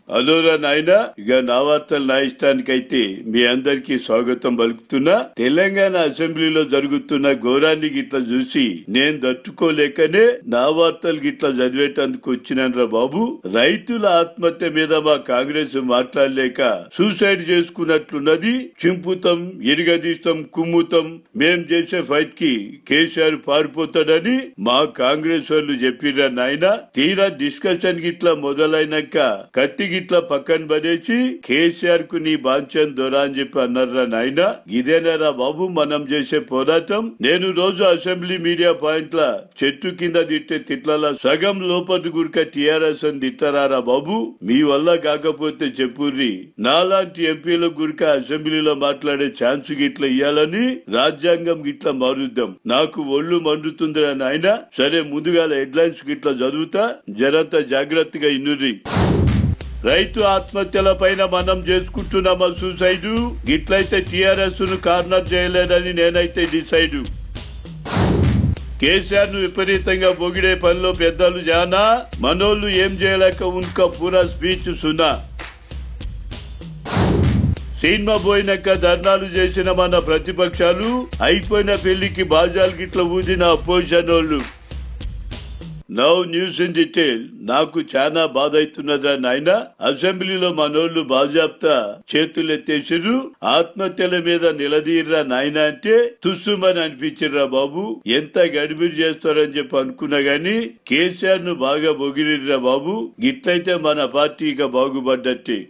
అలోరా నాయన ఇక నా వార్తలు నా ఇష్టానికైతే మీ అందరికీ స్వాగతం పలుకుతున్నా తెలంగాణ అసెంబ్లీలో జరుగుతున్న ఘోరాన్ని గిట్లా చూసి నేను తట్టుకోలేకనే నా వార్తలు గిట్లా చదివేటందుకు వచ్చినాన్రా బాబు రైతుల ఆత్మహత్య మీద మా కాంగ్రెస్ మాట్లాడలేక సూసైడ్ చేసుకున్నట్లున్నది చింపుతాం ఇరగదీస్తాం కుమ్ముతాం మేం చేసే ఫైట్ కి కేసీఆర్ పారిపోతాడని మా కాంగ్రెస్ వాళ్ళు చెప్పిర్రా నాయన తీరా డిస్కషన్ గిట్లా మొదలైనాక కత్తి గిట్లా పక్కన పడేసి కేసీఆర్ కు నీ బాంచన్ దొరా అని చెప్పి అన్నారా నాయన ఇదేనారా బాబు మనం చేసే పోరాటం నేను రోజు అసెంబ్లీ మీడియా పాయింట్ల చెట్టు కింద తిట్టే తిట్ల సగం లోపటి గురిక టిఆర్ఎస్ అని తిట్టరారా బాబు మీ వల్ల కాకపోతే చెప్పుర్రి నాలాంటి ఎంపీల గురిక అసెంబ్లీలో మాట్లాడే ఛాన్స్ గిట్లా ఇయ్యాలని రాజ్యాంగం గిట్లా మారుద్దాం నాకు ఒళ్ళు మండుతుందిరా నాయన సరే ముందుగా హెడ్లైన్స్ గిట్లా చదువుతా జరంత జాగ్రత్తగా ఇన్నుర్రి రైతు ఆత్మహత్యల పైన మనం చేసుకుంటున్నామా సూసైడ్ గిట్లయితే టిఆర్ఎస్ ను కార్నర్ చేయలేదని నేనైతే డిసైడ్ కేసీఆర్ ను విపరీతంగా పొగిడే పనిలో పెద్దలు జానా మనోళ్ళు ఏం చేయలేక ఉన్క పూరా స్పీచ్ సున్నా సినిమా పోయినాక ధర్నాలు చేసిన మన ప్రతిపక్షాలు అయిపోయిన పెళ్లికి బాజాలు గిట్ల ఊదిన అపోజిషన్ వాళ్ళు నౌ న్యూస్ ఇన్ డీటెయిల్ నాకు చాలా బాధ అవుతున్నదా నాయన అసెంబ్లీలో మనోళ్ళు బాజాప్తా చేతులు ఎత్తేసిర్రు ఆత్మహత్యల మీద నిలదీర్రా నాయన అంటే తుస్సుమని అనిపించిర్రా బాబు ఎంత గడిబిడి చేస్తారని చెప్పి అనుకున్నా గాని కేసీఆర్ ను బాగా బొగిరిర్రా బాబు గిట్లయితే మన పార్టీ ఇక బాగుపడ్డట్టే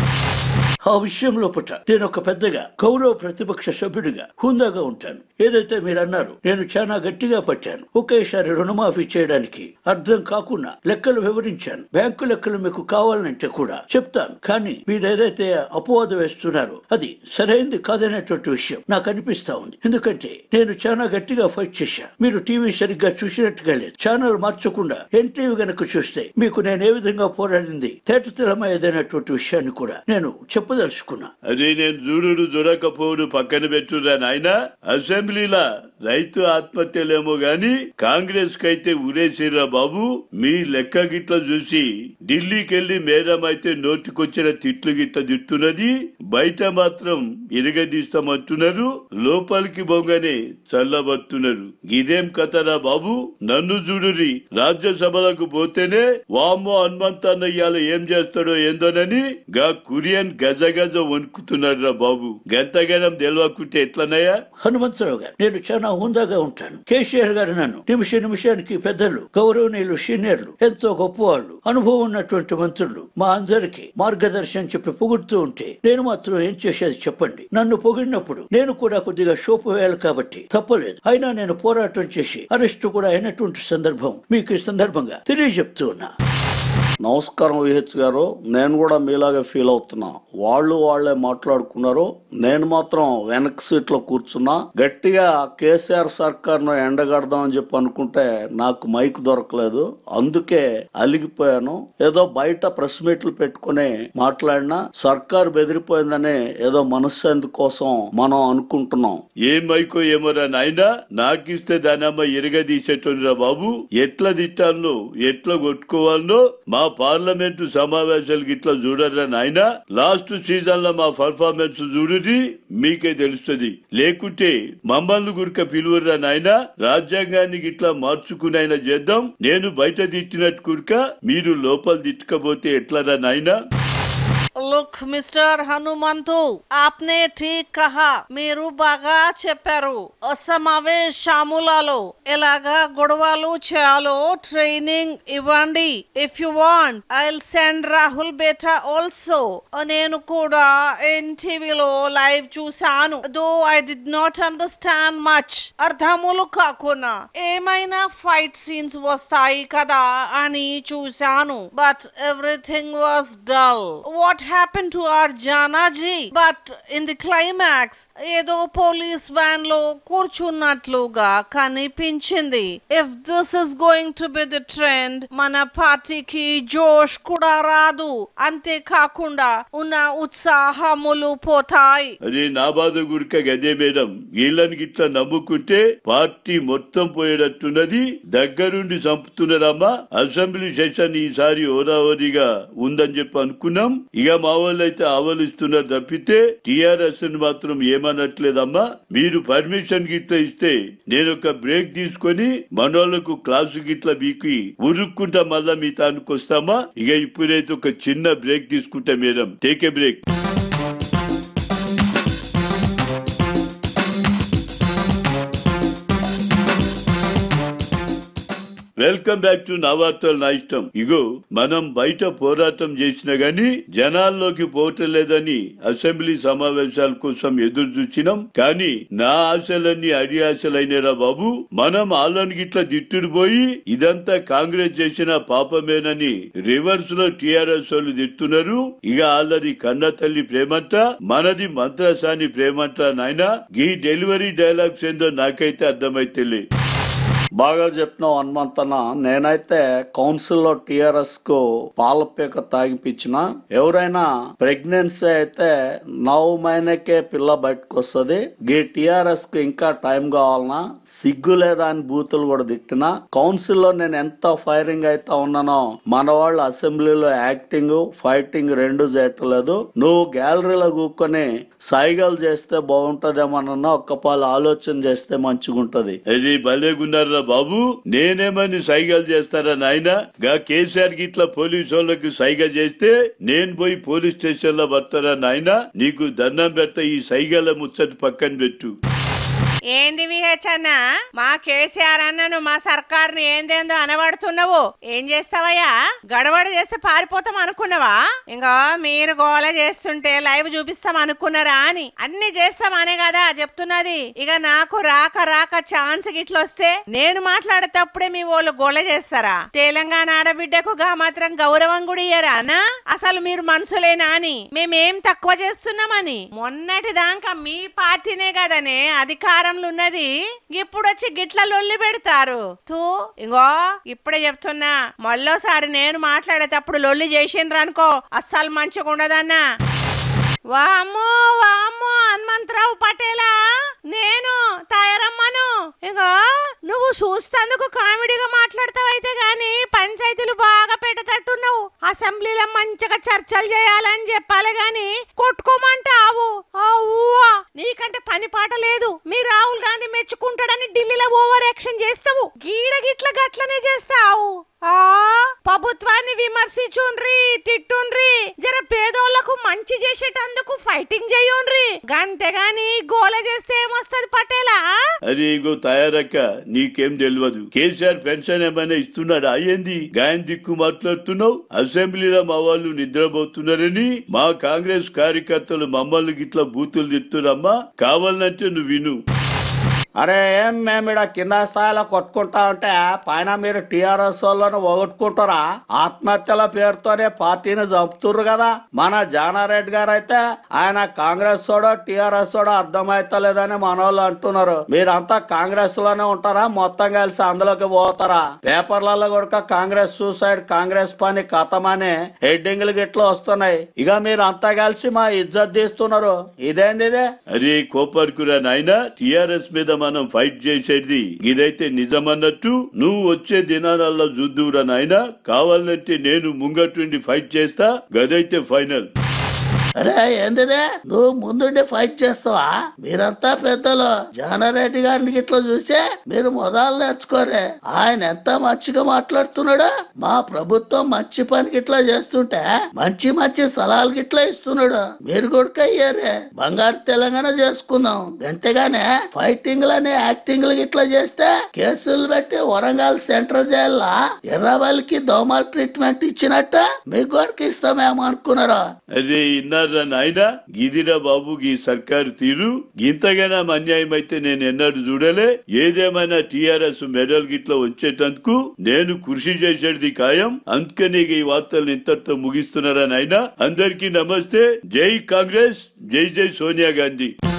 ఆ విషయంలో పుట్ట నేను ఒక పెద్దగా గౌరవ ప్రతిపక్ష సభ్యుడిగా హుందాగా ఉంటాను ఏదైతే మీరు అన్నారు నేను చాలా గట్టిగా పట్టాను ఒకేసారి రుణమాఫీ చేయడానికి అర్థం కాకుండా లెక్కలు వివరించాను బ్యాంకు లెక్కలు మీకు కావాలంటే కూడా చెప్తాను కానీ మీరు ఏదైతే అపవాదం వేస్తున్నారో అది సరైనది కాదనేటువంటి విషయం నాకు అనిపిస్తా ఉంది ఎందుకంటే నేను చాలా గట్టిగా ఫైట్ చేశా మీరు టీవీ సరిగ్గా చూసినట్టుగా లేదు ఛానల్ మార్చకుండా ఎన్టీవీ గనక చూస్తే మీకు నేను ఏ విధంగా పోరాడింది తేటతెలమయ్యేదనేటువంటి విషయాన్ని కూడా నేను చెప్పదలుచుకున్నా అదే నేను చూడు చూడకపోవుడు పక్కన పెట్టురా నాయన అసెంబ్లీలా రైతు ఆత్మహత్యలేమో గాని కాంగ్రెస్ కైతే ఉరేసిర్రా బాబు మీ లెక్క గిట్ల చూసి ఢిల్లీకి వెళ్లి మేడం అయితే నోటికొచ్చిన తిట్లు గిట్ల తిట్టున్నది బయట మాత్రం ఇరగదీస్తామంటున్నారు లోపలికి బొంగనే చల్లబడుతున్నారు ఇదేం కథరా బాబు నన్ను చూడురి రాజ్యసభలకు పోతేనే వామ్మో హనుమంతన్న ఇవాళ ఏం చేస్తాడో ఏందోనని గా కురియన్ గజ గజ వణుకుతున్నాడు రా బాబు గంతగనం తెలియకుంటే ఎట్లనయ్యా హనుమంతరావు గారు నేను చాలా హుందాగా ఉంటాను కేసీఆర్ గారు నన్ను నిమిష నిమిషానికి పెద్దలు గౌరవనీయులు సీనియర్లు ఎంతో గొప్పవాళ్ళు అనుభవం ఉన్నటువంటి మంత్రులు మా అందరికి మార్గదర్శనం చెప్పి పొగుడుతూ ఉంటే నేను మాత్రం ఏం చేసేది చెప్పండి నన్ను పొగిడినప్పుడు నేను కూడా కొద్దిగా షోపు వేయాలి కాబట్టి తప్పలేదు అయినా నేను పోరాటం చేసి అరెస్టు కూడా అయినటువంటి సందర్భం మీకు ఈ సందర్భంగా తెలియజెప్తూ ఉన్నా నమస్కారం విహెచ్ గారు నేను కూడా మీలాగే ఫీల్ అవుతున్నా వాళ్ళు వాళ్ళే మాట్లాడుకున్నారు నేను మాత్రం వెనక్ సీట్ లో కూర్చున్నా గట్టిగా కేసీఆర్ సర్కార్ ను ఎండగడదాం అని చెప్పి అనుకుంటే నాకు మైక్ దొరకలేదు అందుకే అలిగిపోయాను ఏదో బయట ప్రెస్ మీట్లు పెట్టుకుని మాట్లాడినా సర్కార్ బెదిరిపోయిందని ఏదో మనశ్శాంతి కోసం మనం అనుకుంటున్నాం ఏం మైకో ఏమోరా నాయనా నాకిస్తే దానమ్మ ఇరగదీసేటోనిరా బాబు ఎట్లా తిట్టాలనో ఎట్లా కొట్టుకోవాలనో మా పార్లమెంటు సమావేశాలు గిట్లా చూడరా నాయనా లాస్ట్ సీజన్ లో మా పర్ఫార్మెన్స్ చూడుది మీకే తెలుస్తుంది లేకుంటే మమ్మల్ని గురిక పిలువరా నాయనా రాజ్యాంగాన్ని గిట్లా మార్చుకునైనా చేద్దాం నేను బయట తిట్టినట్టు కురిక మీరు లోపల తిట్టకపోతే ఎట్లరా నాయనా లుక్ మిస్టర్ హనుమంతు ఆప్నే ఠీక్ కహా మీరు బాగా చెప్పారు సమావేశాములలో ఎలాగా గొడవలు చేయాలో ట్రైనింగ్ ఇవ్వండి if you want I send Rahul బేటా ఆల్సో నేను కూడా ఎన్టీవీలో లైవ్ చూశాను though I did not understand much అర్థములు కాకుండా ఏమైనా ఫైట్ సీన్స్ వస్తాయి కదా అని చూశాను but everything was dull what happen to our Janaji but in the climax ఏదో పోలీస్ వ్యాన్ లో కూర్చున్నట్లుగా కనిపించింది if this is going to be the trend మన పార్టీకి జోష్ కూడా రాదు అంతేకాకుండా ఉన్న ఉత్సాహములు పోతాయి అరే నా బాధ గురిక గదే మేడం వీళ్ళని గిట్లా నమ్ముకుంటే పార్టీ మొత్తం పోయేటట్టున్నది దగ్గరుండి చంపుతున్నారమ్మా అసెంబ్లీ సెషన్ ఈసారి ఓరావరిగా ఉందని చెప్పి అనుకున్నాం ఇక ఇక మా వాళ్ళు అయితే ఆవలిస్తున్నారు తప్పితే టిఆర్ఎస్ ని మాత్రం ఏమనట్లేదమ్మా మీరు పర్మిషన్ గిట్ల ఇస్తే నేను ఒక బ్రేక్ తీసుకొని మనోళ్లకు క్లాసు గిట్ల బీకి ఉరుక్కుంటా మళ్ళా మీ తానికి వస్తామా ఇక ఇప్పుడైతే ఒక చిన్న బ్రేక్ తీసుకుంటా madam take a break welcome back to నా వార్తలు నా ఇష్టం ఇగో మనం బయట పోరాటం చేసినా గాని జనాల్లోకి పోవటం లేదని అసెంబ్లీ సమావేశాల కోసం ఎదురు చూసినాం కానీ నా ఆశలన్నీ అడి ఆశలైనరా బాబు మనం ఆలోని గిట్ల దిట్టుడు పోయి ఇదంతా కాంగ్రెస్ చేసిన పాపమేనని రివర్స్ లో టిఆర్ఎస్ వాళ్ళు తిట్టున్నారు ఇక వాళ్ళది కన్న తల్లి ప్రేమంట మనది మంత్రసాని ప్రేమంట నాయన ఈ డెలివరీ డైలాగ్స్ ఏందో నాకైతే అర్థమైతే లే బాగా చెప్పినావు హనుమంతన్న నేనైతే కౌన్సిల్ లో టిఆర్ఎస్ కు పాలపేక తాగిపించిన ఎవరైనా ప్రెగ్నెన్సీ అయితే నవ్వు మైనకే పిల్ల బయటకు వస్తుంది ఈ టిఆర్ఎస్ కు ఇంకా టైం కావాలనా సిగ్గు లేదా అని బూతులు కూడా తిట్టిన కౌన్సిల్ లో నేను ఎంత ఫైరింగ్ అయితే ఉన్నానో మన వాళ్ళు అసెంబ్లీలో యాక్టింగ్ ఫైటింగ్ రెండు చేయట్లేదు నువ్వు గ్యాలరీలో కూర్చొని సైగలు చేస్తే బాగుంటదేమన్నా ఒక్క పాలు ఆలోచన చేస్తే మంచిగుంటది అది భలేగున్నారా బాబు నేనేమని సైగలు చేస్తారా నాయన గా కేసీఆర్ గిట్ల పోలీసు వాళ్ళకి సైగ చేస్తే నేను పోయి పోలీస్ స్టేషన్ లో పడతారా నాయన నీకు దండం పెడతా ఈ సైగల ముచ్చటి పక్కన పెట్టు ఏంది విహెచ్ అన్న మా కేసీఆర్ అన్నను మా సర్కార్ని ఏందేందో అనబడుతున్నావు ఏం చేస్తావయ్యా గడబడ చేస్తే పారిపోతాం అనుకున్నావా ఇంకా మీరు గోల చేస్తుంటే లైవ్ చూపిస్తాం అనుకున్నారా అని అన్ని చేస్తామనే కదా చెప్తున్నది ఇక నాకు రాక రాక ఛాన్స్ గిట్లొస్తే నేను మాట్లాడేటప్పుడే మీ వాళ్ళు గోల చేస్తారా తెలంగాణ ఆడబిడ్డకు గా మాత్రం గౌరవం కూడా ఇయ్యరా అన్నా అసలు మీరు మనుషులేనా అని మేమేం తక్కువ చేస్తున్నామని మొన్నటి దాకా మీ పార్టీనే కదనే అధికారంలో ఉన్నది ఇప్పుడు వచ్చి గిట్ల లొల్లి పెడతారు తూ ఇంగో ఇప్పుడే చెప్తున్నా మళ్ళోసారి నేను మాట్లాడేటప్పుడు లొల్లి చేసిండ్రు అనుకో అస్సలు మంచిగా ఉండదన్నా వామ్మో వామ్మో హనుమంతరావు పటేలా నేను తయారమ్మను ఇగో నువ్వు చూస్తందుకు కామెడీగా మాట్లాడతావైతే గాని పంచాయతీలు బాగా పెట్టేటట్టున్నావు అసెంబ్లీలో మంచిగా చర్చలు చేయాలని చెప్పాలి గాని కొట్టుకోమంటావు అవ్వా నీకంటే పని పాట లేదు మీ రాహుల్ గాంధీ మెచ్చుకుంటాడని ఢిల్లీలో ఓవర్ యాక్షన్ చేస్తావు గీడ గిట్ల గట్లనే చేస్తావు ఆ ప్రభుత్వాన్ని విమర్శించుండ్రి తిట్టుండ్రి జర పేదోళ్లకు మంచి చేసేటందుకు ఫైటింగ్ చేయుండ్రి గంతేగాని గోల చేస్తే ఏమొస్తది పటేలా అరే ఇగో తయారక్క నీకేం తెలియదు కేసీఆర్ పెన్షన్ ఏమైనా ఇస్తున్నాడా ఏంది గాయం దిక్కు మాట్లాడుతున్నావు అసెంబ్లీలో మా వాళ్ళు నిద్రపోతున్నారని మా కాంగ్రెస్ కార్యకర్తలు మమ్మల్ని గిట్ల బూతులు తిడుతున్నారమ్మా కావాలంటే నువ్వు విను అరే ఏం మేము ఇక్కడ కింద స్థాయిలో కొట్టుకుంటా ఉంటే పైన మీరు టిఆర్ఎస్ వాళ్ళను పోగొట్టుకుంటారా ఆత్మహత్యల పేరుతోనే పార్టీని చంపుతుర్రు కదా మన జానారెడ్డి గారు అయితే ఆయన కాంగ్రెస్ సోడో టిఆర్ఎస్ సోడో అర్థమైతలేదని మన వాళ్ళు అంటున్నారు మీరంతా కాంగ్రెస్ లోనే ఉంటారా మొత్తం కలిసి అందులోకి పోతారా పేపర్లలో కూడా కాంగ్రెస్ సూసైడ్ కాంగ్రెస్ పని కథమని హెడ్డింగ్లు గిట్ల వస్తున్నాయి ఇక మీరు అంతా కలిసి మా ఇజ్జత్ తీస్తున్నారు ఇదేంది ఇదే అరే కోపర్కురా నాయన టిఆర్ఎస్ మీద మనం ఫైట్ చేసేది ఇదైతే నిజమన్నట్టు నువ్వు వచ్చే దినాలలో చూద్దువురా నాయన కావాలంటే నేను ముంగటుండి ఫైట్ చేస్తా గదైతే ఫైనల్ అరే ఏందిదే నువ్వు ముందుండి ఫైట్ చేస్తావా మీరంతా పెద్దలు జానారెడ్డి గారిని ఇట్లా చూసే మీరు మొదలు నేర్చుకోరే ఆయన ఎంత మంచిగా మాట్లాడుతున్నాడో మా ప్రభుత్వం మంచి పనికి ఇట్లా చేస్తుంటే మంచి మంచి సలహాలు గిట్లా ఇస్తున్నాడు మీరు కూడా అయ్యారే బంగారు తెలంగాణ చేసుకుందాం అంతేగానే ఫైటింగ్ లని యాక్టింగ్ ఇట్లా చేస్తే కేసులు పెట్టి వరంగల్ సెంట్రల్ జైల్లో ఎర్రబల్లికి దోమల ట్రీట్మెంట్ ఇచ్చినట్టు మీకు కూడా ఇస్తామేమో అనుకున్నారా అరే ఇన్నారా నాయన గిదిరా బాబు ఈ సర్కారు తీరు ఇంతగానా అన్యాయం అయితే నేను ఎన్నడూ చూడలే ఏదేమైనా టిఆర్ఎస్ మెడల్ గిట్ల వచ్చేటందుకు నేను కృషి చేసేది ఖాయం అందుకనే ఈ వార్తలు ఇంతటితో ముగిస్తున్నారా నాయన అందరికీ నమస్తే జై కాంగ్రెస్ జై జై సోనియా గాంధీ